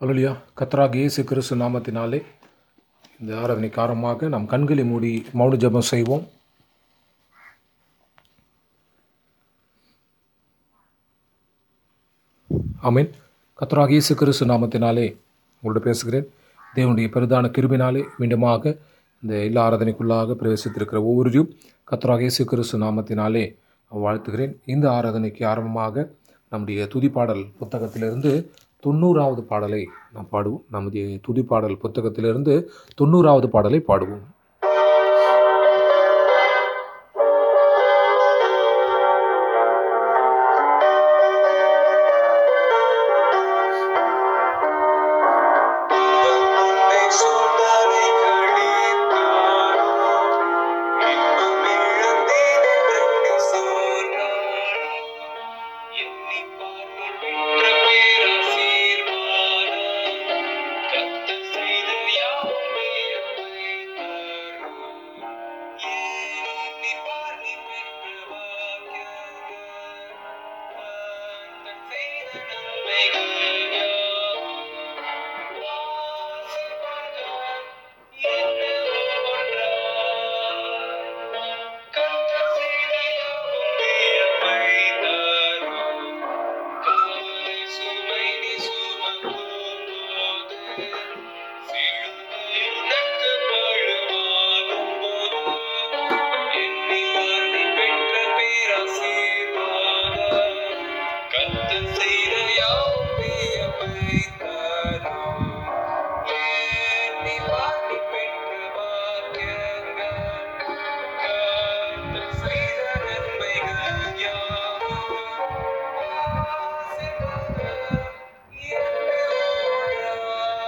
அல்லா கத்ராக் இயேசு கிறிஸ்து நாமத்தினாலே இந்த ஆராதனை காரணமாக நாம் கண்களை மூடி மௌன ஜெபம் செய்வோம் ஆமென் கத்ராக் இயேசு கிறிஸ்து நாமத்தினாலே உங்களோடு பேசுகிறேன் தேவனுடைய பெரிதான கிருபினாலே மீண்டுமாக இந்த எல்லா ஆராதனைக்குள்ளாக பிரவேசித்திருக்கிற ஒவ்வொருவரையும் கத்ராக் இயேசு கிறிஸ்து நாமத்தினாலே வாழ்த்துகிறேன் இந்த ஆராதனைக்கு ஆரம்பமாக நம்முடைய துதிப்பாடல் புத்தகத்திலிருந்து தொண்ணூறாவது பாடலை நாம் பாடுவோம் நம்முடைய துதிப்பாடல் புத்தகத்திலிருந்து தொண்ணூறாவது பாடலை பாடுவோம் உன்னை சூழ்ந்தாரை கழித்தார் இன்பம் இழந்தேன் என்றெண்ணி சோர்ந்தார் எண்ணி பார்வை பெற்ற பேராசீர்வாதம் கர்த்தர் செய்த யாவும் வியப்பை தரும் எண்ணி பார்வை பெற்ற பாக்கியங்கள் கர்த்தர் செய்த நன்மைகள் யாவும் கத்தர் செய்த யாவும் வியப்பை தரும் எண்ணி பார்த்து பெற்ற பாக்கியங்கள் கர்த்தர் செய்த நன்மைகள் யாவும் ஆசீர்வாதம் என்னுடையது.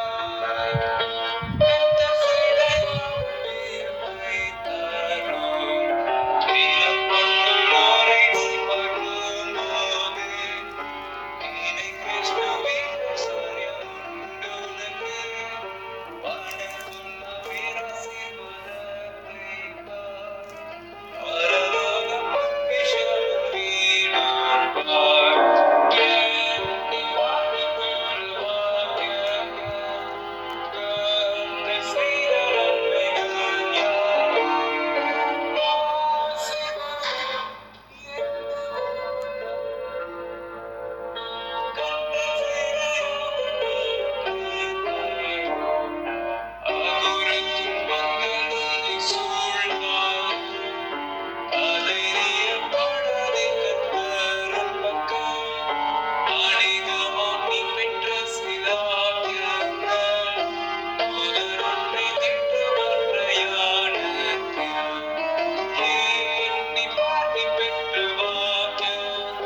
கர்த்தர் செய்த யாவும் வியப்பை தரும். நீலம் கொண்டுள்ளோரை நீ படும்போது நீனை கிறிஸ்துவின் சூரியன் உண்டுனக்கு வானத்துள்ள பேராசீர்வாதத்தை பார். பரலோக பொக்கிஷம் வீடும் பார். எண்ணி வாழ்வு பெற்று வாக்கியங்கள் கர்த்தர் செய்த நன்மைகள் யாவும் ஆசீர்வாதம் பெற்று வாக்கியம்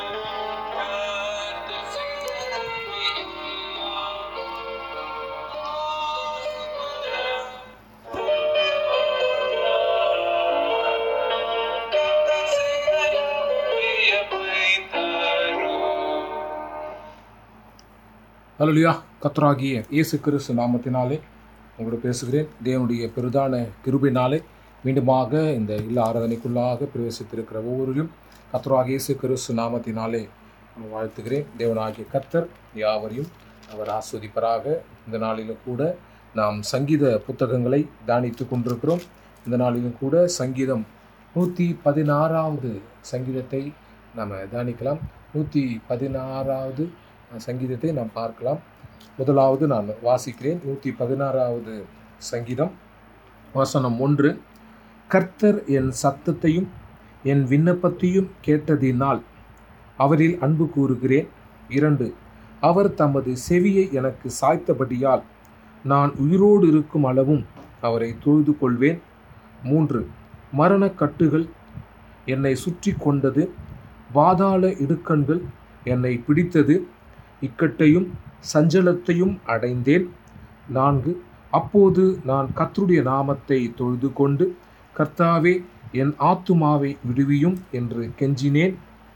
அல்லா கத்ராகிய இயேசு கிறிஸ்து நாமத்தினாலே உங்களோடு பேசுகிறேன் தேவனுடைய பெரிதான கிருபினாலே மீண்டுமாக இந்த இல்ல ஆராதனைக்குள்ளாக பிரவேசித்திருக்கிற ஒவ்வொருவரையும் கத்ராகிய இயேசு கிறிஸ்து நாமத்தினாலே நான் வாழ்த்துகிறேன் தேவனாகிய கர்த்தர் யாவரையும் அவர் ஆஸ்வதிப்பராக இந்த நாளிலும் கூட நாம் சங்கீத புத்தகங்களை தியானித்து கொண்டிருக்கிறோம் இந்த நாளிலும் கூட சங்கீதம் நூற்றி பதினாறாவது சங்கீதத்தை நாம் தியானிக்கலாம் நூற்றி பதினாறாவது சங்கீதத்தை நாம் பார்க்கலாம் முதலாவது நான் வாசிக்கிறேன் நூற்றி பதினாறாவது சங்கீதம் வசனம் ஒன்று கர்த்தர் என் சத்தத்தையும் என் விண்ணப்பத்தையும் கேட்டதினால் அவரில் அன்பு கூறுகிறேன் இரண்டு அவர் தமது செவியை எனக்கு சாய்த்தபடியால் நான் உயிரோடு இருக்கும் அளவும் அவரை தொழுது கொள்வேன் மூன்று மரணக்கட்டுகள் என்னை சுற்றி கொண்டது பாதாள இடுக்கண்கள் என்னை பிடித்தது இக்கட்டையும் சஞ்சலத்தையும் அடைந்தேன் நான்கு அப்போது நான் கர்த்தருடைய நாமத்தை தொழுது கொண்டு கர்த்தாவே என் ஆத்துமாவை விடுவியும் என்று கெஞ்சினேன்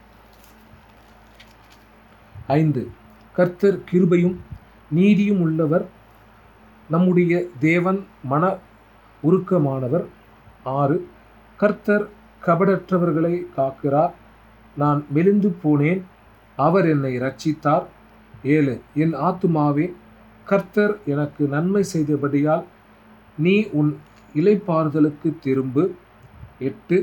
ஐந்து கர்த்தர் கிருபையும் நீதியும் உள்ளவர் நம்முடைய தேவன் மன உருக்கமானவர் ஆறு கர்த்தர் கபடற்றவர்களை காக்கிறார் நான் மெலிந்து போனேன் அவர் என்னை ரட்சித்தார் ஏழு என் ஆத்துமாவே கர்த்தர் எனக்கு நன்மை செய்தபடியால் நீ உன் இலைப்பாறுதலுக்கு திரும்பு எட்டு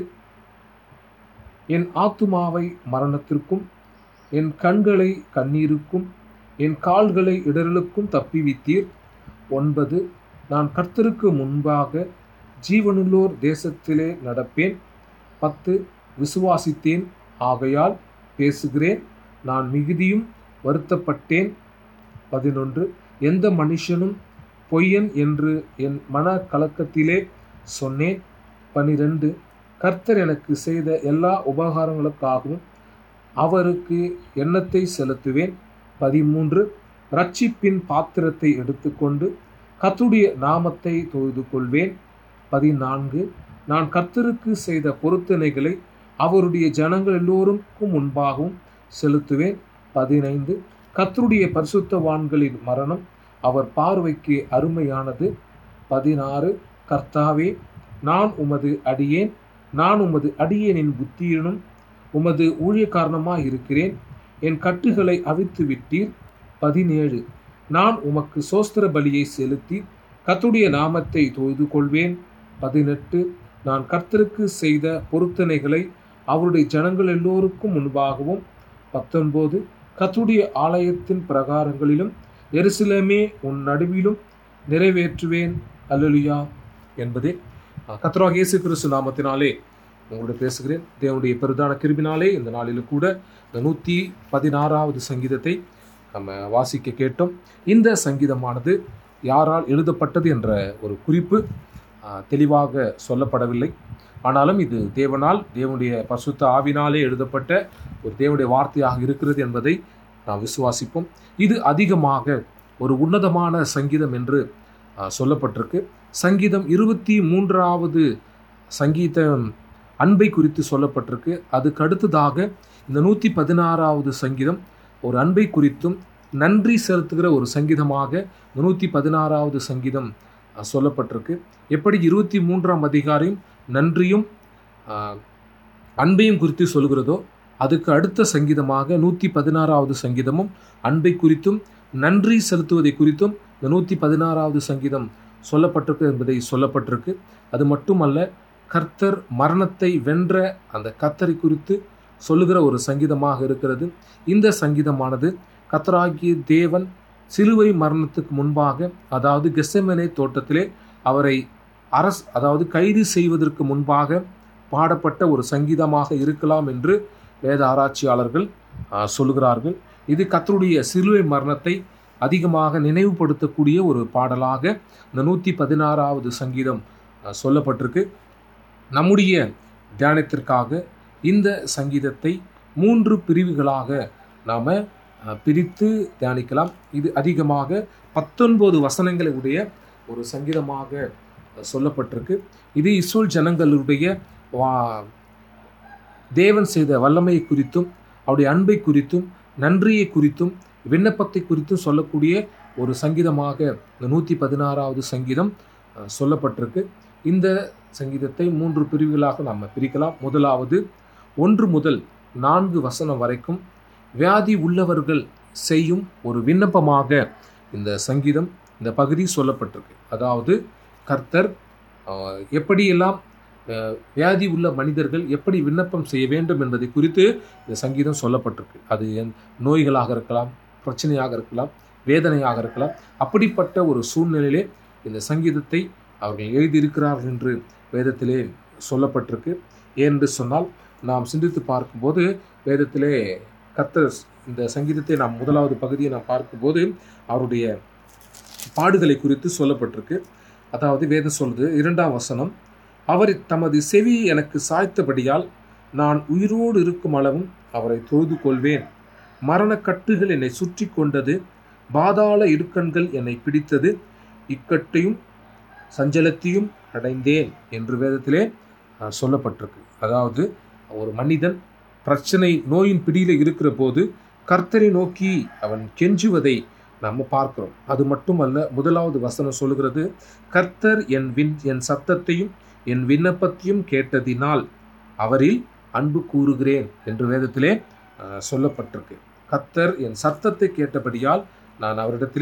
என் ஆத்துமாவை மரணத்திற்கும் என் கண்களை கண்ணீருக்கும் என் கால்களை இடரலுக்கும் தப்பிவித்தீர் ஒன்பது நான் கர்த்தருக்கு முன்பாக ஜீவனுள்ளோர் தேசத்திலே நடப்பேன் பத்து விசுவாசித்தேன் ஆகையால் பேசுகிறேன் நான் மிகுதியும் வருத்தப்பட்டேன் பதினொன்று எந்த மனுஷனும் பொய்யன் என்று என் மன கலக்கத்திலே சொன்னேன் பனிரெண்டு கர்த்தர் எனக்கு செய்த எல்லா உபகாரங்களுக்காகவும் அவருக்கு எண்ணத்தை செலுத்துவேன் பதிமூன்று ரட்சிப்பின் பாத்திரத்தை எடுத்துக்கொண்டு கர்த்தருடைய நாமத்தை தொழுது கொள்வேன் பதினான்கு நான் கர்த்தருக்கு செய்த பொருத்தனைகளை அவருடைய ஜனங்கள் எல்லோருக்கும் முன்பாகவும் செலுத்துவேன் பதினைந்து கர்த்தருடைய பரிசுத்தவான்களின் மரணம் அவர் பார்வைக்கு அருமையானது பதினாறு கர்த்தாவே நான் உமது அடியேன் நான் உமது அடியேனின் புத்தியனும் உமது ஊழியக்காரணமாய் இருக்கிறேன் என் கட்டுகளை அவித்து விட்டீர் பதினேழு நான் உமக்கு சோஸ்திர பலியை செலுத்தி கர்த்தருடைய நாமத்தை தொழுது கொள்வேன் பதினெட்டு நான் கர்த்தருக்கு செய்த பொருத்தனைகளை அவருடைய ஜனங்கள் எல்லோருக்கும் முன்பாகவும் பத்தொன்பது கர்த்தருடைய ஆலயத்தின் பிரகாரங்களிலும் எருசலேமே உன் நடுவிலும் நிறைவேற்றுவேன் அல்லலுயா என்பதே கத்ராக இயேசு கிறிஸ்து நாமத்தினாலே உங்களோட பேசுகிறேன் தேவனுடைய பெருதான கிருபினாலே இந்த நாளிலும் கூட இந்த நூற்றி பதினாறாவது சங்கீதத்தை நம்ம வாசிக்க கேட்டோம் இந்த சங்கீதமானது யாரால் எழுதப்பட்டது என்ற ஒரு குறிப்பு ஆ, தெளிவாக சொல்லப்படவில்லை ஆனாலும் இது தேவனால் தேவனுடைய பரிசுத்த ஆவினாலே எழுதப்பட்ட ஒரு தேவனுடைய வார்த்தையாக இருக்கிறது என்பதை நாம் விசுவாசிப்போம் இது அதிகமாக ஒரு உன்னதமான சங்கீதம் என்று ஆ, சொல்லப்பட்டிருக்கு சங்கீதம் இருபத்தி மூன்றாவது சங்கீதம் அன்பை குறித்து சொல்லப்பட்டிருக்கு அதுக்கு அடுத்ததாக இந்த நூற்றி பதினாறாவது சங்கீதம் ஒரு அன்பை குறித்தும் நன்றி செலுத்துகிற ஒரு சங்கீதமாக இந்த நூற்றி பதினாறாவது சங்கீதம் அஹ், சொல்லப்பட்டிருக்கு எப்படி இருபத்தி மூன்றாம் அதிகாரம் நன்றியும் அஹ், அன்பையும் குறித்து சொல்கிறதோ அதுக்கு அடுத்த சங்கீதமாக நூற்றி பதினாறாவது சங்கீதமும் அன்பை குறித்தும் நன்றி செலுத்துவதை குறித்தும் இந்த நூற்றி பதினாறாவது சங்கீதம் சொல்லப்பட்டிருக்கு என்பதை சொல்லப்பட்டிருக்கு அது மட்டுமல்ல கர்த்தர் மரணத்தை வென்ற அந்த கர்த்தரை குறித்து சொல்லுகிற ஒரு சங்கீதமாக இருக்கிறது இந்த சங்கீதமானது கர்த்தராகிய தேவன் சிலுவை மரணத்துக்கு முன்பாக அதாவது கெசமனே தோட்டத்திலே அவரை அரஸ் அதாவது கைது செய்வதற்கு முன்பாக பாடப்பட்ட ஒரு சங்கீதமாக இருக்கலாம் என்று வேத ஆராய்ச்சியாளர்கள் ஆ, சொல்லுகிறார்கள் இது கர்த்தருடைய சிலுவை மரணத்தை அதிகமாக நினைவுபடுத்தக்கூடிய ஒரு பாடலாக இந்த நூற்றி பதினாறாவது சங்கீதம் ஆ, சொல்லப்பட்டிருக்கு நம்முடைய தியானத்திற்காக இந்த சங்கீதத்தை மூன்று பிரிவுகளாக நாம் பிரித்து தியானிக்கலாம் இது அதிகமாக பத்தொன்பது வசனங்களை உடைய ஒரு சங்கீதமாக அஹ், சொல்லப்பட்டிருக்கு இது இஸ்ரேல் ஜனங்களுடைய வா- தேவன் செய்த வல்லமையை குறித்தும் அவருடைய அன்பை குறித்தும் நன்றியை குறித்தும் விண்ணப்பத்தை குறித்தும் சொல்லக்கூடிய ஒரு சங்கீதமாக இந்த நூற்றி பதினாறாவது சங்கீதம் அஹ், சொல்லப்பட்டிருக்கு இந்த சங்கீதத்தை மூன்று பிரிவுகளாக நாம் பிரிக்கலாம் முதலாவது ஒன்று முதல் நான்கு வசனம் வரைக்கும் வியாதி உள்ளவர்கள் செய்யும் ஒரு விண்ணப்பமாக இந்த சங்கீதம் இந்த பகுதி சொல்லப்பட்டிருக்கு அதாவது கர்த்தர் ஆஹ், எப்படியெல்லாம் ஆஹ், வியாதி உள்ள மனிதர்கள் எப்படி விண்ணப்பம் செய்ய வேண்டும் என்பதை குறித்து இந்த சங்கீதம் சொல்லப்பட்டிருக்கு அது என் நோய்களாக இருக்கலாம் பிரச்சனையாக இருக்கலாம் வேதனையாக இருக்கலாம் அப்படிப்பட்ட ஒரு சூழ்நிலையிலே இந்த சங்கீதத்தை அவர்கள் எழுதியிருக்கிறார்கள் என்று வேதத்திலே சொல்லப்பட்டிருக்கு ஏனென்று சொன்னால் நாம் சிந்தித்து பார்க்கும்போது வேதத்திலே கர்த்தர் இந்த சங்கீதத்தை நாம் முதலாவது பகுதியை நாம் பார்க்கும்போது அவருடைய பாடுகளை குறித்து சொல்லப்பட்டிருக்கு அதாவது வேதம் சொல்லுது இரண்டாம் வசனம் அவர் தமது செவியை எனக்கு சாய்த்தபடியால் நான் உயிரோடு இருக்கும் அளவும் அவரை தொழுது கொள்வேன் மரணக்கட்டுகள் என்னை சுற்றி கொண்டது பாதாள இடுக்கண்கள் என்னை பிடித்தது இக்கட்டையும் சஞ்சலத்தையும் அடைந்தேன் என்று வேதத்திலே அஹ், சொல்லப்பட்டிருக்கு அதாவது ஒரு மனிதன் பிரச்சனை நோயின் பிடியில் இருக்கிற போது கர்த்தரை நோக்கி அவன் கெஞ்சுவதை நம்ம பார்க்கிறோம் அது மட்டுமல்ல முதலாவது வசனம் சொல்லுகிறது கர்த்தர் என் வின் என் சத்தத்தையும் என் விண்ணப்பத்தையும் கேட்டதினால் அவரில் அன்பு கூறுகிறேன் என்று வேதத்திலே அஹ், சொல்லப்பட்டிருக்கு கர்த்தர் என் சத்தத்தை கேட்டபடியால் நான் அவரிடத்திலே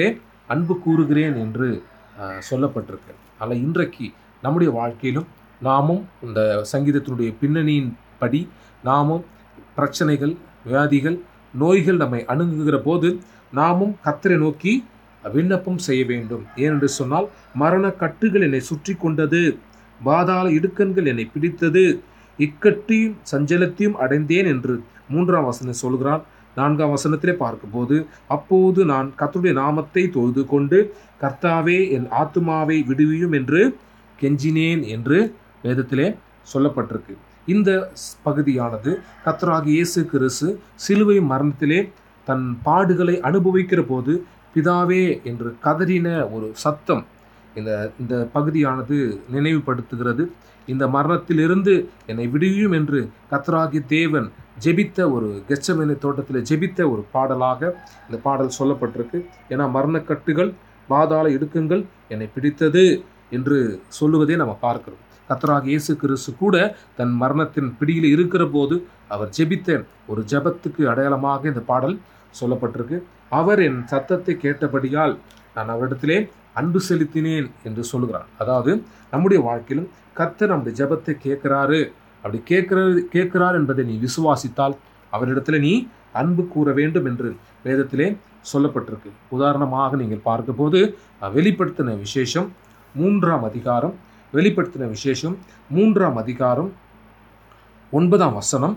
அன்பு கூறுகிறேன் என்று அஹ், சொல்லப்பட்டிருக்கு ஆனால் இன்றைக்கு நம்முடைய வாழ்க்கையிலும் நாமும் இந்த சங்கீதத்தினுடைய பின்னணியின் படி நாமும் பிரச்சனைகள் வியாதிகள் நோய்கள் நம்மை அணுகுகிற போது நாமும் கத்தரை நோக்கி விண்ணப்பம் செய்ய வேண்டும் ஏனென்று சொன்னால் மரண கட்டுகள் என்னை சுற்றி கொண்டது பாதாள இடுக்கண்கள் என்னை பிடித்தது இக்கட்டையும் சஞ்சலத்தையும் அடைந்தேன் என்று மூன்றாம் வசனம் சொல்கிறான் நான்காம் வசனத்திலே பார்க்கும்போது அப்போது நான் கர்த்தருடைய நாமத்தை தொழுது கொண்டு கர்த்தாவே என் ஆத்துமாவை விடுவியும் என்று கெஞ்சினேன் என்று வேதத்திலே சொல்லப்பட்டிருக்கு இந்த ஸ்- பகுதியானது கர்த்தராகிய இயேசு கிறிஸ்து சிலுவை மரணத்திலே தன் பாடுகளை அனுபவிக்கிற போது பிதாவே என்று கதறின ஒரு சத்தம் இந்த இந்த பகுதியானது நினைவுபடுத்துகிறது இந்த மரணத்திலிருந்து என்னை விடுவியும் என்று கர்த்தராகிய தேவன் ஜெபித்த ஒரு கெச்சமேனி தோட்டத்தில் ஜெபித்த ஒரு பாடலாக இந்த பாடல் சொல்லப்பட்டிருக்கு ஏன்னா மரணக்கட்டுகள் பாதாள இடுக்கங்கள் என்னை பிடித்தது என்று சொல்லுவதை நம்ம பார்க்கிறோம் கர்த்தராகிய இயேசு கிறிஸ்து கூட தன் மரணத்தின் பிடியில் இருக்கிற போது அவர் ஜெபித்த ஒரு ஜெபத்துக்கு அடையாளமாக இந்த பாடல் சொல்லப்பட்டிருக்கு அவர் என் சத்தத்தை கேட்டபடியால் நான் அவரிடத்திலே அன்பு செலுத்தினேன் என்று சொல்லுகிறார் அதாவது நம்முடைய வாழ்க்கையிலும் கர்த்தர் நம்முடைய ஜெபத்தை கேட்கிறாரு அப்படி கேட்கிறாரு கேட்கிறார் என்பதை நீ விசுவாசித்தால் அவரிடத்துல நீ அன்பு கூற வேண்டும் என்று வேதத்திலே சொல்லப்பட்டிருக்கு உதாரணமாக நீங்கள் பார்க்கும்போது அஹ், வெளிப்படுத்தின விசேஷம் மூன்றாம் அதிகாரம் வெளிப்படுத்தின விசேஷம் மூன்றாம் அதிகாரம் ஒன்பதாம் வசனம்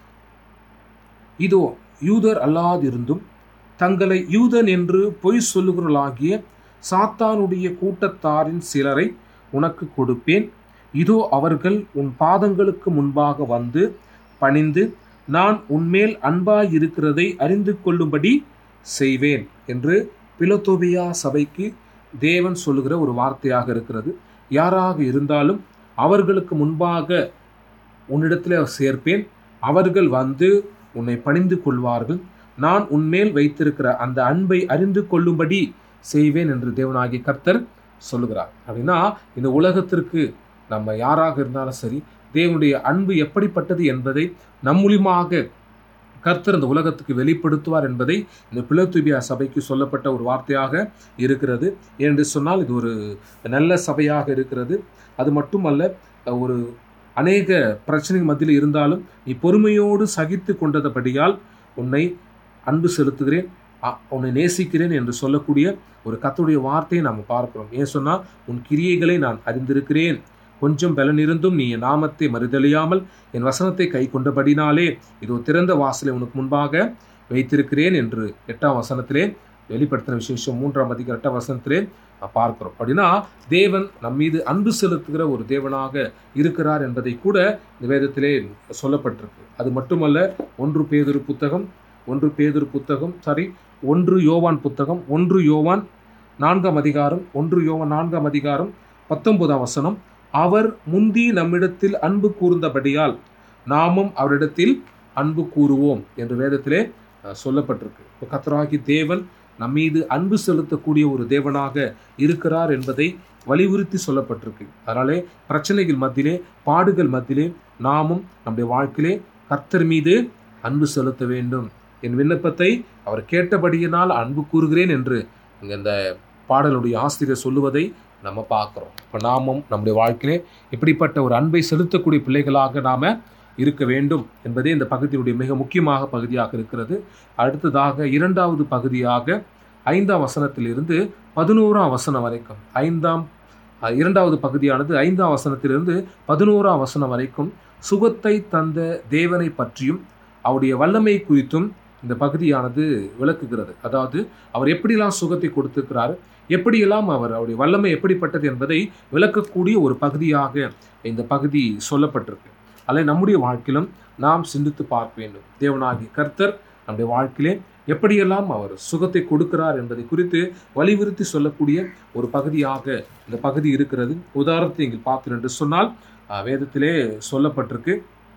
இதோ யூதர் அல்லாதிருந்தும் தங்களை யூதன் என்று பொய் சொல்லுகிறவர்களாகிய சாத்தானுடைய கூட்டத்தாரின் சிலரை உனக்கு கொடுப்பேன் இதோ அவர்கள் உன் பாதங்களுக்கு முன்பாக வந்து பணிந்து நான் உன்மேல் அன்பாய் இருக்கிறதை அறிந்து கொள்ளும்படி செய்வேன் என்று பிலத்தோபியா சபைக்கு தேவன் சொல்லுகிற ஒரு வார்த்தையாக இருக்கிறது யாராக இருந்தாலும் அவர்களுக்கு முன்பாக உன்னிடத்தில் சேர்ப்பேன் அவர்கள் வந்து உன்னை பணிந்து கொள்வார்கள் நான் உன்மேல் வைத்திருக்கிற அந்த அன்பை அறிந்து கொள்ளும்படி செய்வேன் என்று தேவனாகிய கர்த்தர் சொல்லுகிறார் அப்படின்னா இந்த உலகத்திற்கு நம்ம யாராக இருந்தாலும் சரி தேவனுடைய அன்பு எப்படிப்பட்டது என்பதை நம் மூலியமாக கர்த்தர் இந்த உலகத்துக்கு வெளிப்படுத்துவார் என்பதை இந்த பிளத்துபியா சபைக்கு சொல்லப்பட்ட ஒரு வார்த்தையாக இருக்கிறது என்று சொன்னால் இது ஒரு நல்ல சபையாக இருக்கிறது அது மட்டுமல்ல ஒரு அநேக பிரச்சனைகள் மத்தியில் இருந்தாலும் நீ பொறுமையோடு சகித்து கொண்டதபடியால் உன்னை அன்பு செலுத்துகிறேன் அ- உன்னை நேசிக்கிறேன் என்று சொல்லக்கூடிய ஒரு கர்த்தருடைய வார்த்தையை நாம் பார்க்கிறோம் ஏன் சொன்னால் உன் கிரியைகளை நான் அறிந்திருக்கிறேன் கொஞ்சம் பலன் இருந்தும் நீ என் நாமத்தை மறுதலியாமல் என் வசனத்தை கை கொண்டபடினாலே இதோ திறந்த வாசலை உனக்கு முன்பாக வைத்திருக்கிறேன் என்று எட்டாம் வசனத்திலே வெளிப்படுத்தின விசேஷம் மூன்றாம் அதிகார எட்டாம் வசனத்திலே நாம் பார்க்கிறோம் அப்படின்னா தேவன் நம் மீது அன்பு செலுத்துகிற ஒரு தேவனாக இருக்கிறார் என்பதை கூட இந்த வேதத்திலே சொல்லப்பட்டிருக்கு அது மட்டுமல்ல ஒன்று பேதுரு புத்தகம் ஒன்று பேதுரு புத்தகம் சாரி ஒன்று யோவான் புத்தகம் ஒன்று யோவான் நான்காம் அதிகாரம் ஒன்று யோவான் நான்காம் அதிகாரம் பத்தொன்பதாம் வசனம் அவர் முந்தி நம்மிடத்தில் அன்பு கூர்ந்தபடியால் நாமும் அவரிடத்தில் அன்பு கூறுவோம் என்று வேதத்திலே அஹ், சொல்லப்பட்டிருக்கு இப்போ கத்தராகி தேவன் நம் மீது அன்பு செலுத்தக்கூடிய ஒரு தேவனாக இருக்கிறார் என்பதை வலியுறுத்தி சொல்லப்பட்டிருக்கு அதனாலே பிரச்சனைகள் மத்தியிலே பாடுகள் மத்தியிலே நாமும் நம்முடைய வாழ்க்கையிலே கர்த்தர் மீது அன்பு செலுத்த வேண்டும் என் விண்ணப்பத்தை அவர் கேட்டபடியினால் அன்பு கூறுகிறேன் என்று இங்க இந்த பாடலுடைய ஆசிரியர் சொல்லுவதை நம்ம பார்க்குறோம் இப்போ நாமும் நம்முடைய வாழ்க்கையிலே இப்படிப்பட்ட ஒரு அன்பை செலுத்தக்கூடிய பிள்ளைகளாக நாம இருக்க வேண்டும் என்பதே இந்த பகுதியுடைய மிக முக்கியமாக பகுதியாக இருக்கிறது அடுத்ததாக இரண்டாவது பகுதியாக ஐந்தாம் வசனத்திலிருந்து பதினோராம் வசனம் வரைக்கும் ஐந்தாம் அஹ், இரண்டாவது பகுதியானது ஐந்தாம் வசனத்திலிருந்து பதினோராம் வசனம் வரைக்கும் சுகத்தை தந்த தேவனை பற்றியும் அவருடைய வல்லமை குறித்தும் இந்த பகுதியானது விளக்குகிறது அதாவது அவர் எப்படியெல்லாம் சுகத்தை கொடுத்திருக்கிறார் எப்படியெல்லாம் அவர் அவருடைய வல்லமை எப்படிப்பட்டது என்பதை விளக்கக்கூடிய ஒரு பகுதியாக இந்த பகுதி சொல்லப்பட்டிருக்கு அல்ல நம்முடைய வாழ்க்கையிலும் நாம் சிந்தித்து பார்க்க வேண்டும் தேவனாகிய கர்த்தர் நம்முடைய வாழ்க்கையிலே எப்படியெல்லாம் அவர் சுகத்தை கொடுக்கிறார் என்பதை குறித்து வலியுறுத்தி சொல்லக்கூடிய ஒரு பகுதியாக இந்த பகுதி இருக்கிறது உதாரணத்தை இங்கே பார்த்தோம் என்று சொன்னால் அஹ், வேதத்திலே சொல்லப்பட்டிருக்கு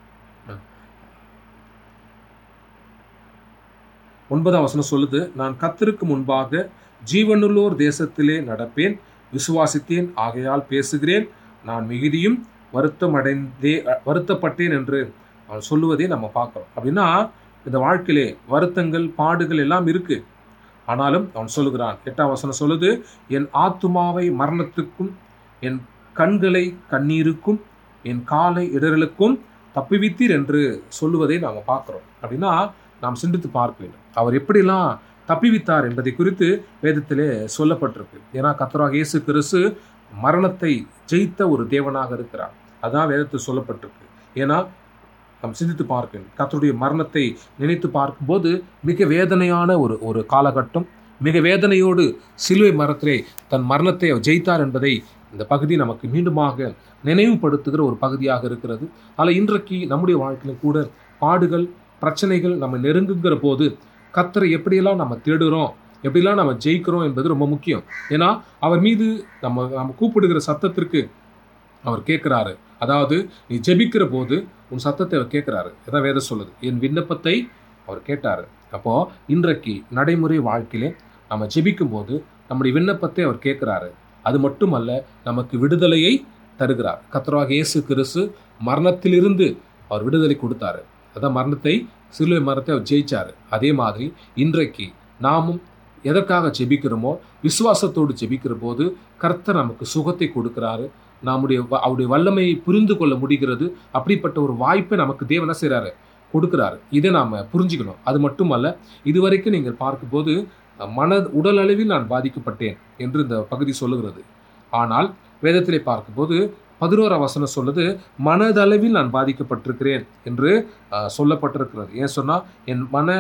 ஒன்பதாம் வசனம் சொல்லுது நான் கர்த்தருக்கு முன்பாக ஜீவனுள்ளோர் தேசத்திலே நடப்பேன் விசுவாசித்தேன் ஆகையால் பேசுகிறேன் நான் மிகுதியும் வருத்தம் அடைந்தே வருத்தப்பட்டேன் என்று அவன் சொல்லுவதை நம்ம பார்க்கிறோம் அப்படின்னா இந்த வாழ்க்கையிலே வருத்தங்கள் பாடுகள் எல்லாம் இருக்கு ஆனாலும் அவன் சொல்லுகிறான் எட்டாம் வசனம் சொல்லுது என் ஆத்துமாவை மரணத்துக்கும் என் கண்களை கண்ணீருக்கும் என் காலை இடறலுக்கும் தப்புவித்தீர் என்று சொல்லுவதை நாம் பார்க்கிறோம் அப்படின்னா நாம் சிந்தித்து பார்க்க வேண்டும் அவர் எப்படிலாம் தப்பிவித்தார் என்பதை குறித்து வேதத்திலே சொல்லப்பட்டிருக்கு ஏன்னா கத்தராக இயேசு கிறிஸ்து மரணத்தை ஜெயித்த ஒரு தேவனாக இருக்கிறார் அதான் வேதத்தில் சொல்லப்பட்டிருக்கு ஏன்னா நாம் சிந்தித்து பார்க்கணும் கத்தருடைய மரணத்தை நினைத்து பார்க்கும்போது மிக வேதனையான ஒரு ஒரு காலகட்டம் மிக வேதனையோடு சிலுவை மரத்திலே தன் மரணத்தை அவர் ஜெயித்தார் என்பதை இந்த பகுதி நமக்கு மீண்டுமாக நினைவுபடுத்துகிற ஒரு பகுதியாக இருக்கிறது ஆனால் இன்றைக்கு நம்முடைய வாழ்க்கையிலும் கூட பாடுகள் பிரச்சனைகள் நம்ம நெருங்குங்கிற போது கத்தரை எப்படியெல்லாம் நம்ம தேடுறோம் எப்படிலாம் நம்ம ஜெயிக்கிறோம் என்பது ரொம்ப முக்கியம் ஏன்னா அவர் மீது நம்ம நம்ம கூப்பிடுகிற சத்தத்திற்கு அவர் கேட்குறாரு அதாவது நீ ஜெபிக்கிற போது உன் சத்தத்தை அவர் கேட்குறாரு இதான் வேதம் சொல்லுது என் விண்ணப்பத்தை அவர் கேட்டாரு அப்போ இன்றைக்கு நடைமுறை வாழ்க்கையிலே நம்ம ஜெபிக்கும் போது நம்முடைய விண்ணப்பத்தை அவர் கேட்குறாரு அது மட்டுமல்ல நமக்கு விடுதலையை தருகிறார் கத்தராக இயேசு கிறிஸ்து மரணத்திலிருந்து அவர் விடுதலை கொடுத்தாரு அதான் மரணத்தை சிலுவை மரணத்தை அவர் ஜெயிச்சாரு அதே மாதிரி இன்றைக்கு நாமும் எதற்காக ஜெபிக்கிறோமோ விசுவாசத்தோடு ஜெபிக்கிற போது கர்த்தர் நமக்கு சுகத்தை கொடுக்கிறாரு நம்முடைய வ- அவருடைய வல்லமையை புரிந்து கொள்ள முடிகிறது அப்படிப்பட்ட ஒரு வாய்ப்பை நமக்கு தேவன் என்ன செய்றாரு கொடுக்கிறாரு இதை நாம புரிஞ்சுக்கணும் அது மட்டுமல்ல இதுவரைக்கும் நீங்கள் பார்க்கும்போது அஹ், மன உடல் அளவில் நான் பாதிக்கப்பட்டேன் என்று இந்த பகுதி சொல்லுகிறது ஆனால் வேதத்திலே பார்க்கும்போது பதினோரா வசனம் சொல்லுது மனதளவில் நான் பாதிக்கப்பட்டிருக்கிறேன் என்று அஹ், சொல்லப்பட்டிருக்கிறது ஏன் சொன்னா என் மன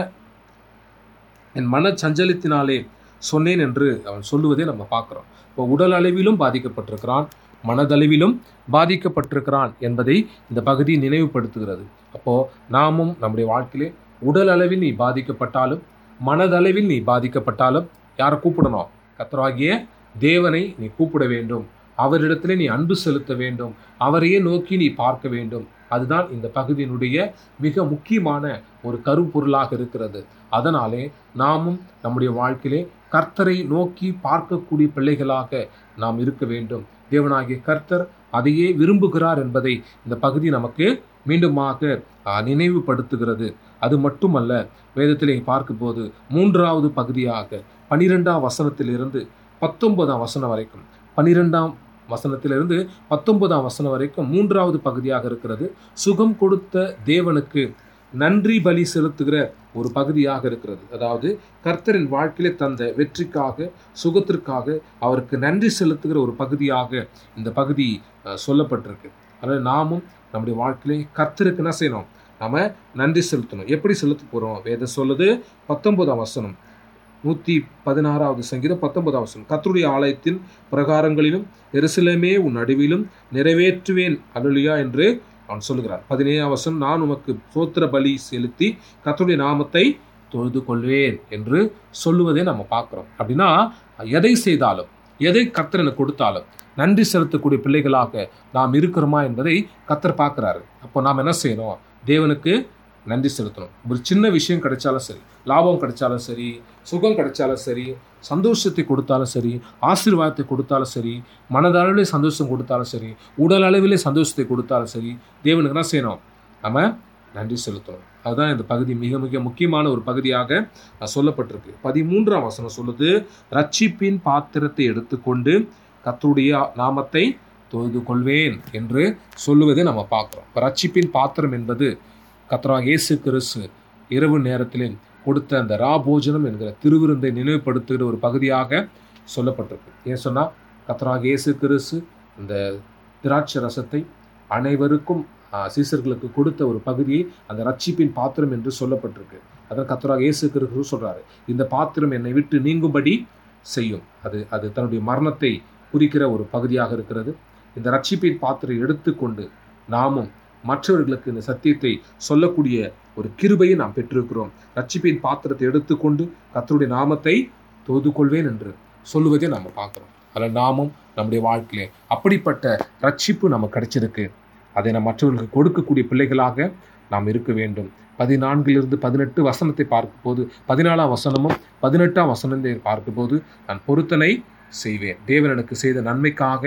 என் மன சஞ்சலத்தினாலே சொன்னேன் என்று அவன் சொல்லுவதை நம்ம பார்க்கிறோம் இப்போ உடல் அளவிலும் பாதிக்கப்பட்டிருக்கிறான் மனதளவிலும் பாதிக்கப்பட்டிருக்கிறான் என்பதை இந்த பகுதி நினைவுபடுத்துகிறது அப்போ நாமும் நம்முடைய வாழ்க்கையிலே உடல் அளவில் நீ பாதிக்கப்பட்டாலும் மனதளவில் நீ பாதிக்கப்பட்டாலும் யாரை கூப்பிடணும் கத்தராகிய தேவனை நீ கூப்பிட வேண்டும் அவரிடத்திலே நீ அன்பு செலுத்த வேண்டும் அவரையே நோக்கி நீ பார்க்க வேண்டும் அதுதான் இந்த பகுதியினுடைய மிக முக்கியமான ஒரு கருப்பொருளாக இருக்கிறது அதனாலே நாமும் நம்முடைய வாழ்க்கையிலே கர்த்தரை நோக்கி பார்க்கக்கூடிய பிள்ளைகளாக நாம் இருக்க வேண்டும் தேவனாகிய கர்த்தர் அதையே விரும்புகிறார் என்பதை இந்த பகுதி நமக்கு மீண்டுமாக ஆ, நினைவுபடுத்துகிறது அது மட்டுமல்ல வேதத்திலே பார்க்கும்போது மூன்றாவது பகுதியாக பனிரெண்டாம் வசனத்திலிருந்து பத்தொன்பதாம் வசனம் வரைக்கும் பனிரெண்டாம் வசனத்திலிருந்து பத்தொன்பதாம் வசனம் வரைக்கும் மூன்றாவது பகுதியாக இருக்கிறது சுகம் கொடுத்த தேவனுக்கு நன்றி பலி செலுத்துகிற ஒரு பகுதியாக இருக்கிறது அதாவது கர்த்தரின் வாழ்க்கையிலே தந்த வெற்றிக்காக சுகத்திற்காக அவருக்கு நன்றி செலுத்துகிற ஒரு பகுதியாக இந்த பகுதி அஹ், சொல்லப்பட்டிருக்கு அதாவது நாமும் நம்முடைய வாழ்க்கையிலே கர்த்தருக்கு என்ன செய்யணும் நாம நன்றி செலுத்தணும் எப்படி செலுத்த போறோம் வேதம் சொல்லுது பத்தொன்பதாம் வசனம் நூற்றி பதினாறாவது சங்கீதம் பத்தொன்பதாம் வசனம் கர்த்தருடைய ஆலயத்தின் பிரகாரங்களிலும் எருசலேமே உன் நடுவிலும் நிறைவேற்றுவேன் அல்லலுயா என்று அவன் சொல்லுகிறார் பதினேழாம் வசனம் நான் உமக்கு சோத்திர பலி செலுத்தி கர்த்தருடைய நாமத்தை தொழுது கொள்வேன் என்று சொல்லுவதை நம்ம பார்க்குறோம் அப்படின்னா எதை செய்தாலும் எதை கர்த்தர் எனக்கு கொடுத்தாலும் நன்றி செலுத்தக்கூடிய பிள்ளைகளாக நாம் இருக்கிறோமா என்பதை கர்த்தர் பார்க்குறாரு அப்போ நாம் என்ன செய்யணும் தேவனுக்கு நன்றி செலுத்தணும் ஒரு சின்ன விஷயம் கிடைச்சாலும் சரி லாபம் கிடைச்சாலும் சரி சுகம் கிடைச்சாலும் சரி சந்தோஷத்தை கொடுத்தாலும் சரி ஆசீர்வாதத்தை கொடுத்தாலும் சரி மனதளவிலே சந்தோஷம் கொடுத்தாலும் சரி உடல் அளவிலே சந்தோஷத்தை கொடுத்தாலும் சரி தேவனுக்கு என்ன செய்யணும் நம்ம நன்றி செலுத்தணும் அதுதான் இந்த பகுதி மிக மிக முக்கியமான ஒரு பகுதியாக அஹ், சொல்லப்பட்டிருக்கு பதிமூன்றாம் வசனம் சொல்லுது ரட்சிப்பின் பாத்திரத்தை எடுத்துக்கொண்டு கர்த்தருடைய நாமத்தை தொழுது கொள்வேன் என்று சொல்லுவதை நம்ம பார்க்குறோம் இப்போ ரட்சிப்பின் பாத்திரம் என்பது கர்த்தராக இயேசு கிறிஸ்து இரவு நேரத்திலே கொடுத்த அந்த ராபோஜனம் என்கிற திருவிருந்தை நினைவுபடுத்துகிற ஒரு பகுதியாக சொல்லப்பட்டிருக்கு ஏன் சொன்னால் கர்த்தராக இயேசு கிறிஸ்து இந்த திராட்சை ரசத்தை அனைவருக்கும் ஆ, சீசர்களுக்கு கொடுத்த ஒரு பகுதியை அந்த ரட்சிப்பின் பாத்திரம் என்று சொல்லப்பட்டிருக்கு அதன் கர்த்தராக இயேசு கிறிஸ்து சொல்றாரு இந்த பாத்திரம் என்னை விட்டு நீங்கும்படி செய்யும் அது அது தன்னுடைய மரணத்தை குறிக்கிற ஒரு பகுதியாக இருக்கிறது இந்த ரட்சிப்பின் பாத்திரம் எடுத்துக்கொண்டு நாமும் மற்றவர்களுக்கு இந்த சத்தியத்தை சொல்லக்கூடிய ஒரு கிருபையை நாம் பெற்றிருக்கிறோம் ரட்சிப்பின் பாத்திரத்தை எடுத்துக்கொண்டு கர்த்தருடைய நாமத்தை தொழுது கொள்வேன் என்று சொல்லுவதை நாம் பார்க்கிறோம் அதில் நாமும் நம்முடைய வாழ்க்கையிலே அப்படிப்பட்ட ரட்சிப்பு நமக்கு கிடைச்சிருக்கு அதை நாம் மற்றவர்களுக்கு கொடுக்கக்கூடிய பிள்ளைகளாக நாம் இருக்க வேண்டும் பதினான்கிலிருந்து பதினெட்டு வசனத்தை பார்க்கும்போது பதினாலாம் வசனமும் பதினெட்டாம் வசனத்தை பார்க்கும்போது நான் பொருத்தனை செய்வேன் தேவன் எனக்கு செய்த நன்மைக்காக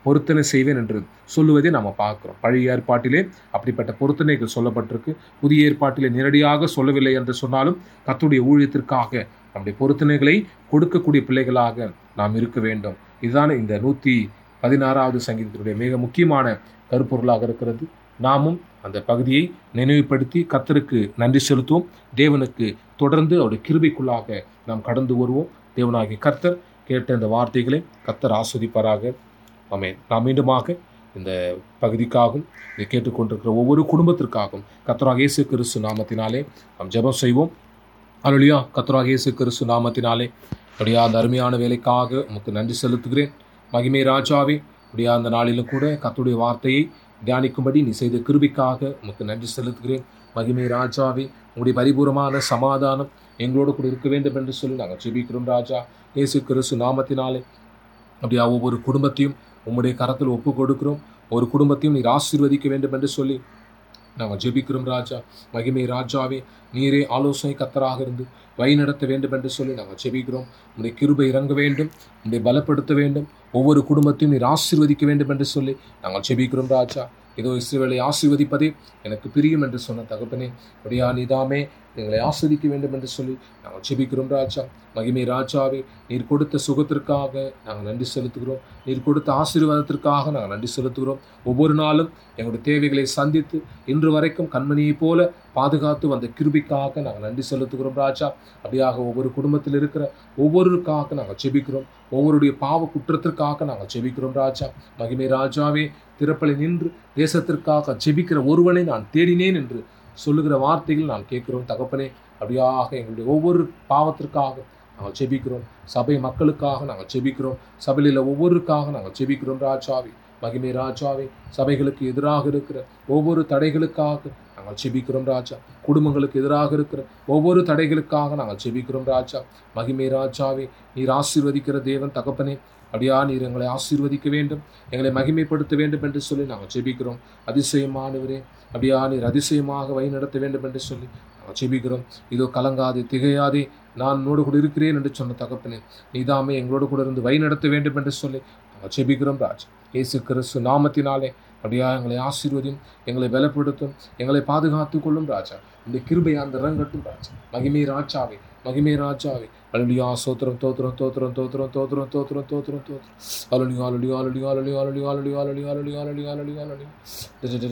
பொருத்தனை செய்வேன் என்று சொல்லுவதை நாம் பார்க்கிறோம் பழைய ஏற்பாட்டிலே அப்படிப்பட்ட பொருத்தனைகள் சொல்லப்பட்டிருக்கு புதிய ஏற்பாட்டிலே நேரடியாக சொல்லவில்லை என்று சொன்னாலும் கர்த்தருடைய ஊழியத்திற்காக நம்முடைய பொருத்தனைகளை கொடுக்கக்கூடிய பிள்ளைகளாக நாம் இருக்க வேண்டும் இதுதான் இந்த நூற்றி பதினாறாவது சங்கீதத்தினுடைய மிக முக்கியமான கருப்பொருளாக இருக்கிறது நாமும் அந்த பகுதியை நினைவுபடுத்தி கர்த்தருக்கு நன்றி செலுத்துவோம் தேவனுக்கு தொடர்ந்து அவருடைய கிருபைக்குள்ளாக நாம் கடந்து வருவோம் தேவனாகிய கர்த்தர் கேட்ட இந்த வார்த்தைகளை கர்த்தர் ஆஸ்வதிப்பாராக ஆமென் நாம் மீண்டுமாக இந்த பகுதிக்காகவும் இதை கேட்டுக்கொண்டிருக்கிற ஒவ்வொரு குடும்பத்திற்காகவும் கர்த்தராக இயேசு கிறிஸ்து நாமத்தினாலே நாம் ஜெபம் செய்வோம் அலுலியா கர்த்தராக இயேசு கிறிஸ்து நாமத்தினாலே அப்படியா அந்த அருமையான வேலைக்காக உமக்கு நன்றி செலுத்துகிறேன் மகிமை ராஜாவே அப்படியா அந்த நாளிலும் கூட கர்த்தருடைய வார்த்தையை தியானிக்கும்படி நீ செய்த கிருபிக்காக உமக்கு நன்றி செலுத்துகிறேன் மகிமை ராஜாவே உங்களுடைய பரிபூரமான சமாதானம் எங்களோடு கூட இருக்க வேண்டும் என்று சொல்லி நாங்கள் ஜெபிக்கிறோம் ராஜா இயேசு கிறிஸ்து நாமத்தினாலே அப்படியா ஒவ்வொரு குடும்பத்தையும் உம்முடைய கரத்தில் ஒப்பு கொடுக்கிறோம் ஒரு குடும்பத்தையும் நீர் ஆசீர்வதிக்க வேண்டும் என்று சொல்லி நாங்கள் ஜெபிக்கிறோம் ராஜா மகிமை ராஜாவே நீரே ஆலோசனை கத்தராக இருந்து வழி நடத்த வேண்டும் என்று சொல்லி நாங்கள் ஜெபிக்கிறோம் உடைய கிருபை இறங்க வேண்டும் உடைய பலப்படுத்த வேண்டும் ஒவ்வொரு குடும்பத்தையும் நீர் ஆசீர்வதிக்க வேண்டும் என்று சொல்லி நாங்கள் ஜெபிக்கிறோம் ராஜா இதோ இஸ்ரவேலை ஆசீர்வதிப்பதே எனக்கு பிரியம் என்று சொன்ன தகப்பனே அப்படியா நீதாமே எங்களை ஆஸ்வதிக்க வேண்டும் என்று சொல்லி நாங்கள் ஜெபிக்கிறோம் ராஜா மகிமை ராஜாவே நீர் கொடுத்த சுகத்திற்காக நாங்கள் நன்றி செலுத்துகிறோம் நீர் கொடுத்த ஆசீர்வாதத்திற்காக நாங்கள் நன்றி செலுத்துகிறோம் ஒவ்வொரு நாளும் எங்களுடைய தேவைகளை சந்தித்து இன்று வரைக்கும் கண்மணியைப் போல பாதுகாத்து வந்த கிருபிக்காக நாங்கள் நன்றி செலுத்துகிறோம் ராஜா அப்படியாக ஒவ்வொரு குடும்பத்தில் இருக்கிற ஒவ்வொருவருக்காக நாங்கள் ஜெபிக்கிறோம் ஒவ்வொருடைய பாவ குற்றத்திற்காக நாங்கள் ஜெபிக்கிறோம் ராஜா மகிமை ராஜாவே திறப்பலை நின்று தேசத்திற்காக ஜெபிக்கிற ஒருவனை நான் தேடினேன் என்று சொல்லுகிற வார்த்தைகள் நான் கேட்கிறோம் தகப்பனே அப்படியாக எங்களுடைய ஒவ்வொரு பாவத்திற்காக நாங்கள் ஜெபிக்கிறோம் சபை மக்களுக்காக நாங்கள் ஜெபிக்கிறோம் சபையில் ஒவ்வொருக்காக நாங்கள் ஜெபிக்கிறோம் ராஜாவே மகிமை ராஜாவே சபைகளுக்கு எதிராக இருக்கிற ஒவ்வொரு தடைகளுக்காக நாங்கள் ஜெபிக்கிறோம் ராஜா குடும்பங்களுக்கு எதிராக இருக்கிற ஒவ்வொரு தடைகளுக்காக நாங்கள் ஜெபிக்கிறோம் ராஜா மகிமை ராஜாவே நீர் ஆசீர்வதிக்கிற தேவன் தகப்பனே அப்படியா நீர் எங்களை ஆசீர்வதிக்க வேண்டும் எங்களை மகிமைப்படுத்த வேண்டும் என்று சொல்லி நாங்கள் ஜெபிக்கிறோம் அதிசயமானவரே அப்படியா நீர் அதிசயமாக வழி நடத்த வேண்டும் என்று சொல்லி நாங்கள் ஜெபிக்கிறோம் இதோ கலங்காதே திகையாதே நான் உன்னோடு கூட இருக்கிறேன் என்று சொன்ன தகப்பனே நீதாமே எங்களோடு கூட இருந்து வழி நடத்த வேண்டும் என்று சொல்லி நாங்கள் ஜெபிக்கிறோம் ராஜ் இயேசு கிறிஸ்து நாமத்தினாலே அப்படியா எங்களை ஆசீர்வதியும் எங்களை பலப்படுத்தும் எங்களை பாதுகாத்துக் கொள்ளும் ராஜா இந்த கிருபை அந்த ரங்கட்டும் ராஜா மகிமை ராஜாவே மகிமை ராஜாவே அலுலியா சோத்திரம் தோத்திரம் தோத்திரம் தோத்திரம் தோத்திரம் தோத்திரம் தோத்திரம் தோத்திரம் அலுலியா அலுலியா அலுலியா அலுலியா அலுலியா அலுலியா அலுலியா அலுலியா அலுலியா அலுலியா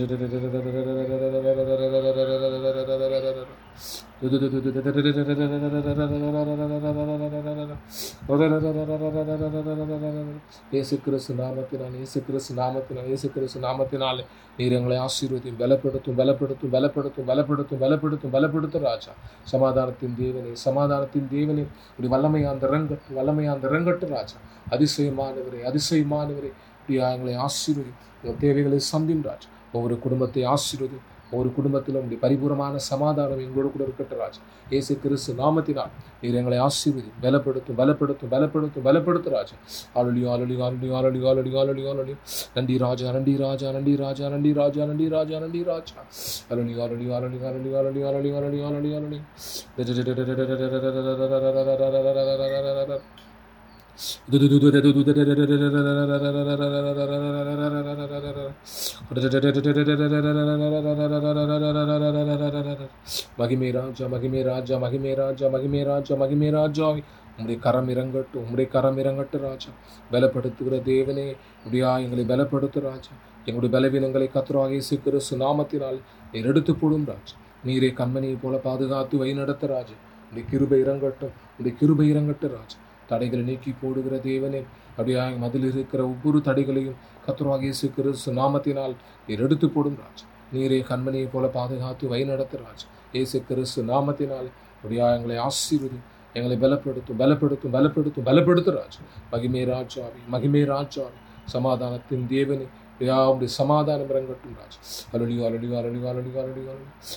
இயேசு கிறிஸ்து நாமத்தினால் இயேசு கிறிஸ்து நாமத்தினால் இயேசு கிறிஸ்து நாமத்தினாலே நீர் எங்களை ஆசீர்வதியும் பலப்படுத்தும் பலப்படுத்தும் பலப்படுத்தும் பலப்படுத்தும் பலப்படுத்தும் பலப்படுத்தும் ராஜா சமாதானத்தின் தேவனே சமாதானத்தின் தேவனே இப்படி வல்லமையாந்த ரங்கட்டு வல்லமையாந்த ரங்கட்டு ராஜா அதிசயமானவரே அதிசயமானவரே இப்படியா எங்களை ஆசீர்வதி எங்கள் தேவைகளை சந்தியும் ராஜா ஒவ்வொரு குடும்பத்தை ஆசீர்வதி ஒவ்வொரு குடும்பத்திலும் உடைய பரிபூரமான சமாதானம் எங்களோடு கூட இருக்கட்டும் ராஜா இயேசு கிறிஸ்து நாமத்தினால் நீர் எங்களை ஆசீர்வதி பலப்படுத்தும் பலப்படுத்தும் பலப்படுத்தும் பலப்படுத்தும் ராஜா ஆலொலி ஆலொலி ஆலொலி ஆலொலி ஆலொலி ஆலொலி ஆலொலி நன்றி ராஜா நன்றி ராஜா நன்றி ராஜா நன்றி ராஜா நன்றி ராஜா நன்றி ராஜா ஆலொலி ஆலொலி ஆலொலி ஆலொலி ஆலொலி ஆலொலி ஆலொலி ஆலொலி ஆலொலி மகிமே ராஜா மகிமே ராஜா மகிமே ராஜா மகிமே ராஜா மகிமே ராஜா உம்முடைய கரம் இறங்கட்டும் உம்முடைய கரம் இறங்கட்டு ராஜா பலப்படுத்துகிற தேவனே இப்படியா எங்களை பலப்படுத்து ராஜா எங்களுடைய பலவீனங்களை கத்துராக இயேசு கிறிஸ்து நாமத்தினால் நீர் எடுத்து போடும் ராஜா நீரே கண்மணியை போல பாதுகாத்து வழி நடத்த ராஜா உடைய கிருபை இறங்கட்டும் உடைய கிருபை இறங்கட்டு ராஜா தடைகளை நீக்கி போடுகிற தேவனே அப்படியா மதில் இருக்கிற ஒவ்வொரு தடைகளையும் கத்துராக இயேசு கிறிஸ்து நாமத்தினால் நீர் எடுத்து போடும் ராஜா நீரே கண்மணியை போல பாதுகாத்து வழி நடத்து ராஜா இயேசு கிறிஸ்து நாமத்தினால் அப்படியா எங்களை ஆசீர்வதி எங்களை பலப்படுத்தும் பலப்படுத்தும் பலப்படுத்தும் பலப்படுத்தும் ராஜா மகிமே ராஜாவி மகிமே ராஜாவி சமாதானத்தின் தேவனே அப்படியா உடைய சமாதானம் இறங்கட்டும் ராஜ் அலொலி அலொலி அலொலி அலொலி அலொலி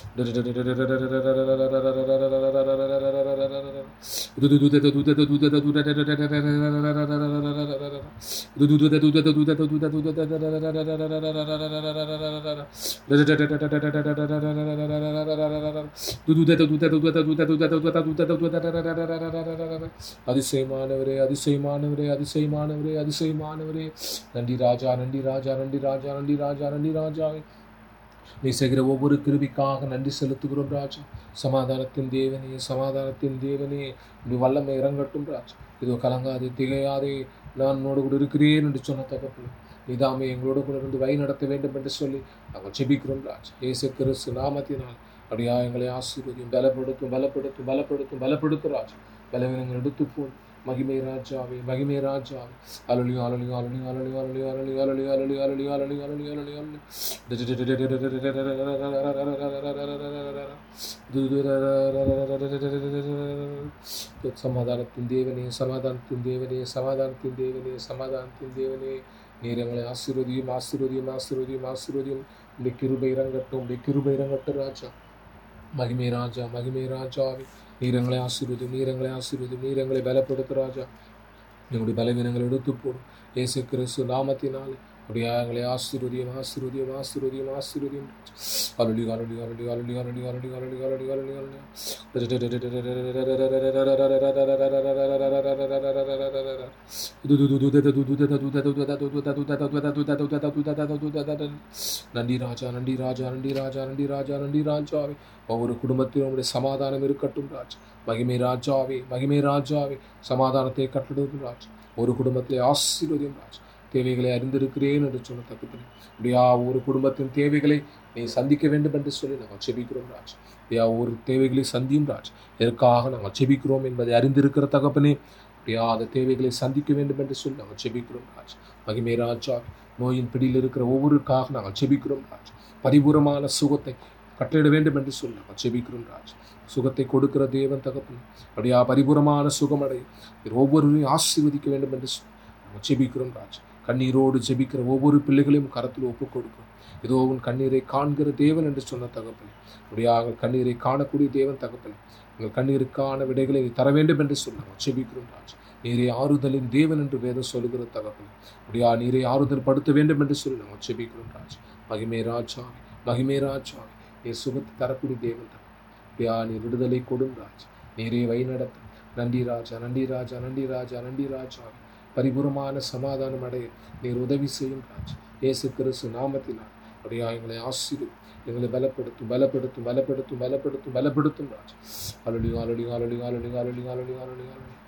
அதிசயமானவரே அதிசயமானவரே அதிசயமானவரே அதிசயமானவரே நன்றி ராஜா நன்றி ராஜா நன்றி ராஜா நன்றி ராஜா நன்றி ராஜாவே நீ செய்கிற ஒவ்வொரு கிருபிக்காக நன்றி செலுத்துகிறோம் ராஜா சமாதானத்தின் தேவனே சமாதானத்தின் தேவனே நீ வல்லமை இறங்கட்டும் ராஜா இதோ கலங்காதே திகையாதே நான் உன்னோடு கூட இருக்கிறேன் என்று சொன்ன தகப்பனே நீதாமே எங்களோடு கூட இருந்து வழி நடத்த வேண்டும் என்று சொல்லி நாங்கள் ஜெபிக்கிறோம் ராஜா இயேசு கிறிஸ்து நாமத்தினால் அப்படியா எங்களை ஆசீர்வதியும் பலப்படுத்தும் பலப்படுத்தும் பலப்படுத்தும் பலப்படுத்தும் ராஜா பலவீனங்கள் எடுத்து போன் மகிமை ராஜாவே மகிமை ராஜாவே அலொலி அலொலி அலொலி அலொலி அலொலி அலொலி அலொலி அலொலி அலொலி அலொலி அலொலி அலொலி அலொலி சமாதானத்தின் தேவனே சமாதானத்தின் தேவனே சமாதானத்தின் தேவனே சமாதானத்தின் தேவனே நீர் எங்களை ஆசீர்வதியும் ஆசீர்வதியும் ஆசீர்வதியும் ஆசீர்வதியும் உடைய கிருபை இறங்கட்டும் உடைய கிருபை இறங்கட்டும் ராஜா மகிமை ராஜா மகிமை ராஜாவே நீர் எங்களை ஆசீர்வதியும் நீர் எங்களை ஆசீர்வதியும் நீர் எங்களை பலப்படுத்து ராஜா எங்களுடைய பலவீனங்கள் எடுத்து போடும் இயேசு கிறிஸ்து நாமத்தினாலே அப்படியா எங்களை ஆசீர்வதியும் ஆசீர்வதியும் ஆசீர்வதியும் ஆசீர்வதியும் அருளி அருளி அருளி அருளி அருளி அருளி அருளி அருளி அருளி அருளி நன்றி ராஜா நன்றி ராஜா நன்றி ராஜா நன்றி ராஜா நன்றி ராஜாவே ஒவ்வொரு குடும்பத்திலும் உடைய சமாதானம் இருக்கட்டும் ராஜா மகிமை ராஜாவே மகிமை ராஜாவே சமாதானத்தை கட்டளிடும் ராஜா ஒரு குடும்பத்திலே ஆசீர்வதியும் ராஜா தேவைகளை அறிந்திருக்கிறேன் என்று சொன்ன தகுப்பனே அப்படியா ஒரு குடும்பத்தின் தேவைகளை நீ சந்திக்க வேண்டும் என்று சொல்லி நாங்கள் செபிக்கிறோம் ராஜ் அப்படியா ஒரு தேவைகளை சந்தியும் ராஜ் எதற்காக நாங்கள் செபிக்கிறோம் என்பதை அறிந்திருக்கிற தகப்பனே அப்படியா அந்த தேவைகளை சந்திக்க வேண்டும் என்று சொல்லி நாங்கள் செபிக்கிறோம் ராஜ் மகிமை ராஜா நோயின் பிடியில் இருக்கிற ஒவ்வொருக்காக நாங்கள் செபிக்கிறோம் ராஜ் பரிபூரமான சுகத்தை கட்டளிட வேண்டும் என்று சொல்லி நாங்கள் செபிக்கிறோம் ராஜ் சுகத்தை கொடுக்கிற தேவன் தகப்பனே அப்படியா பரிபூரமான சுகமடை ஒவ்வொருவரையும் ஆசீர்வதிக்க வேண்டும் என்று சொல்லி நாங்கள் செபிக்கிறோம் ராஜ் கண்ணீரோடு ஜெபிக்கிற ஒவ்வொரு பிள்ளைகளையும் கரத்தில் ஒப்புக் கொடுக்கிறோம் இதோ உன் கண்ணீரை காண்கிற தேவன் என்று சொன்ன தகப்பனே அப்படியாக கண்ணீரை காணக்கூடிய தேவன் தகப்பனே எங்கள் கண்ணீருக்கான விடைகளை நீ தர வேண்டும் என்று சொன்னாங்க செபிக்கிறோம் ராஜ் நீரை ஆறுதலின் தேவன் என்று வேதம் சொல்லுகிற தகப்பனே அப்படியா நீரை ஆறுதல் படுத்த வேண்டும் என்று சொல்லி நாங்கள் செபிக்கிறோம் ராஜ் மகிமே ராஜாவே மகிமே ராஜாவே நீ சுகத்தை தரக்கூடிய தேவன் தகப்பனே அப்படியா நீ விடுதலை கொடும் ராஜ் நீரை வழிநடத்தும் நன்றி ராஜா நன்றி ராஜா நன்றி ராஜா நன்றி ராஜாவே பரிபூரமான சமாதானம் அடைய நீர் உதவி செய்யும் ராஜ் இயேசு கிறிஸ்து நாமத்தினால் அப்படியா எங்களை ஆசீர்வதி எங்களை பலப்படுத்தும் பலப்படுத்தும் பலப்படுத்தும் பலப்படுத்தும் பலப்படுத்தும் ராஜ் அலொலி அலொலி அலொலி அலொலி அலொலி அலொலி அலொலி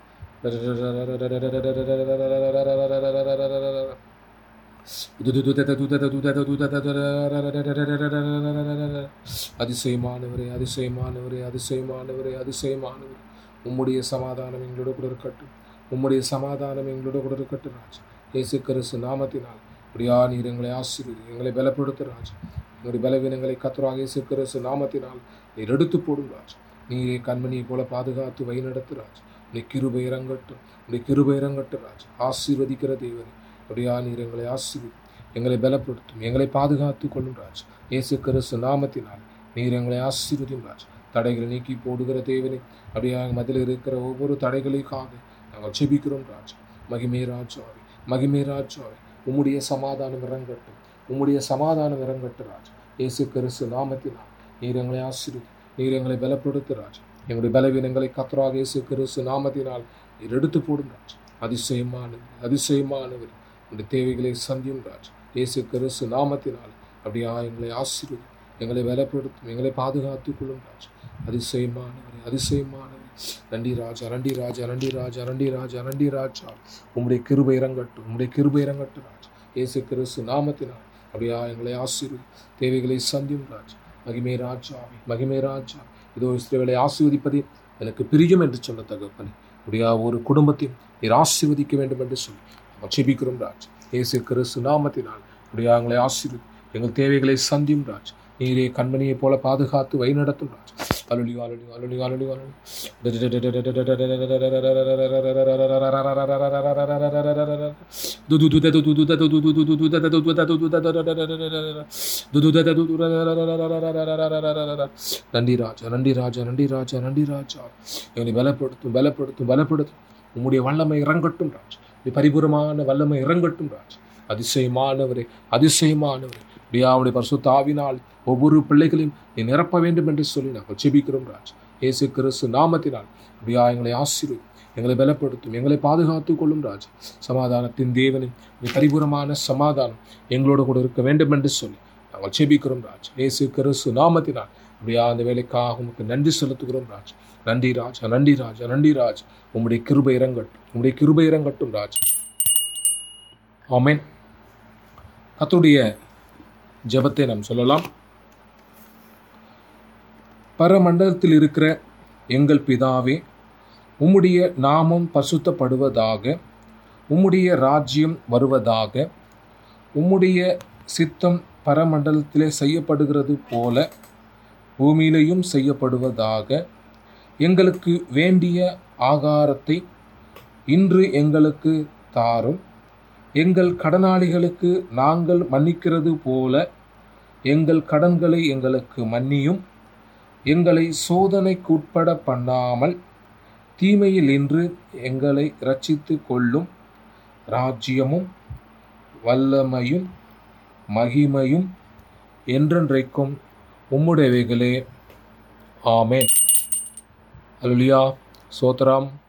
அதிசயமானவரே அதிசயமானவரே அதிசயமானவரே அதிசயமானவரே உம்முடைய சமாதானம் எங்களோட கூட இருக்கட்டும் உம்முடைய சமாதானம் எங்களோட கூட இருக்கட்டும் ராஜ் இயேசு கிறிஸ்து நாமத்தினால் அப்படியா நீர் எங்களை ஆசீர்வதி எங்களை பலப்படுத்து ராஜ் எங்களுடைய பலவீனங்களை கத்துறாக இயேசு கிறிஸ்து நாமத்தினால் நீர் எடுத்து போடும் ராஜ் நீரே கண்மணியை போல பாதுகாத்து வழிநடத்து ராஜ் நீ கிருபை இறங்கட்டும் நீ கிருபை இறங்கட்டும் ராஜ் ஆசீர்வதிக்கிற தேவனே அப்படியா நீர் எங்களை ஆசீர்வதி எங்களை பலப்படுத்தும் எங்களை பாதுகாத்து கொள்ளும் ராஜ் இயேசு கிறிஸ்து நாமத்தினால் நீர் எங்களை ஆசீர்வதியும் ராஜ் தடைகளை நீக்கி போடுகிற தேவனே அப்படியா மதில் இருக்கிற ஒவ்வொரு தடைகளுக்காக நாங்கள் செபிக்கிறோம் ராஜா மகிமே ராஜாவே மகிமே ராஜாவே உம்முடைய சமாதானம் இறங்கட்டும் உம்முடைய சமாதானம் இறங்கட்டும் ராஜா இயேசு கிறிஸ்து நாமத்தினால் நீர் எங்களை ஆசிரியர் நீர் எங்களை பலப்படுத்து ராஜா எங்களுடைய பலவீனங்களை கத்தராக இயேசு கிறிஸ்து நாமத்தினால் நீர் எடுத்து போடும் ராஜா அதிசயமானவர் அதிசயமானவர் உடைய தேவைகளை சந்தியும் ராஜா இயேசு கிறிஸ்து நாமத்தினால் அப்படியா எங்களை ஆசீர்வதி எங்களை பலப்படுத்தும் எங்களை பாதுகாத்துக் கொள்ளும் ராஜா அதிசயமானவர் அதிசயமானவர் நன்றி ராஜா நன்றி ராஜா நன்றி ராஜா நன்றி ராஜா நன்றி ராஜா உம்முடைய கிருபை இறங்கட்டும் உம்முடைய கிருபை இறங்கட்டும் ராஜா இயேசு கிறிஸ்து நாமத்தினால் அப்படியா எங்களை ஆசீர்வதி தேவைகளை சந்தியும் ராஜா மகிமே ராஜாவே மகிமே ராஜா இதோ இஸ்ரேலை ஆசீர்வதிப்பதே எனக்கு பிரியம் என்று சொன்ன தகப்பனே அப்படியா ஒரு குடும்பத்தையும் நீர் ஆசீர்வதிக்க வேண்டும் என்று சொல்லி நாம் செபிக்கிறோம் ராஜ் இயேசு கிறிஸ்து நாமத்தினால் அப்படியா எங்களை ஆசீர்வதி எங்கள் தேவைகளை சந்தியும் ராஜ் நீரே கண்மணியைப் போல பாதுகாத்து வழிநடத்தும் ராஜா அலுலி அலுலி அலுலி அலுலி அலுலி நன்றி ராஜா நன்றி ராஜா நன்றி ராஜா நன்றி ராஜா எங்களை பலப்படுத்தும் பலப்படுத்தும் பலப்படுத்தும் உம்முடைய வல்லமை இறங்கட்டும் ராஜா உம்முடைய பரிபூரமான வல்லமை இறங்கட்டும் ராஜா அதிசயமானவரே அதிசயமானவரே பிரியாவுடைய பரிசுத்த ஆவினால் ஒவ்வொரு பிள்ளைகளையும் நீ நிரப்ப வேண்டும் என்று சொல்லி நாங்கள் செபிக்கிறோம் ராஜ் இயேசு கிறிஸ்து நாமத்தினால் பிரியா எங்களை ஆசீர்வதி எங்களை பலப்படுத்தும் எங்களை பாதுகாத்துக் கொள்ளும் ராஜ் சமாதானத்தின் தேவனின் நீ பரிபூரமான சமாதானம் எங்களோடு கூட இருக்க வேண்டும் என்று சொல்லி நாங்கள் செபிக்கிறோம் ராஜ் இயேசு கிறிஸ்து நாமத்தினால் அப்படியா அந்த வேலைக்காக உமக்கு நன்றி செலுத்துகிறோம் ராஜ் நன்றி ராஜா நன்றி ராஜா நன்றி ராஜ் உம்முடைய கிருபை இறங்கட்டும் உம்முடைய கிருபை இறங்கட்டும் ராஜ் ஆமென் கர்த்தருடைய ஜெபத்தை நாம் சொல்லலாம் பரமண்டலத்தில் இருக்கிற எங்கள் பிதாவே உம்முடைய நாமம் பசுத்தப்படுவதாக உம்முடைய ராஜ்யம் வருவதாக உம்முடைய சித்தம் பரமண்டலத்திலே செய்யப்படுகிறது போல பூமியிலையும் செய்யப்படுவதாக எங்களுக்கு வேண்டிய ஆகாரத்தை இன்று எங்களுக்கு தாரும் எங்கள் கடனாளிகளுக்கு நாங்கள் மன்னிக்கிறது போல எங்கள் கடன்களை எங்களுக்கு மன்னியும் எங்களை சோதனைக்குட்பட பண்ணாமல் தீமையில் இன்று எங்களை இரட்சித்து கொள்ளும் ராஜ்யமும் வல்லமையும் மகிமையும் என்றென்றைக்கும் உம்முடையவைகளே ஆமென் அல்லேலூயா சோத்ராம்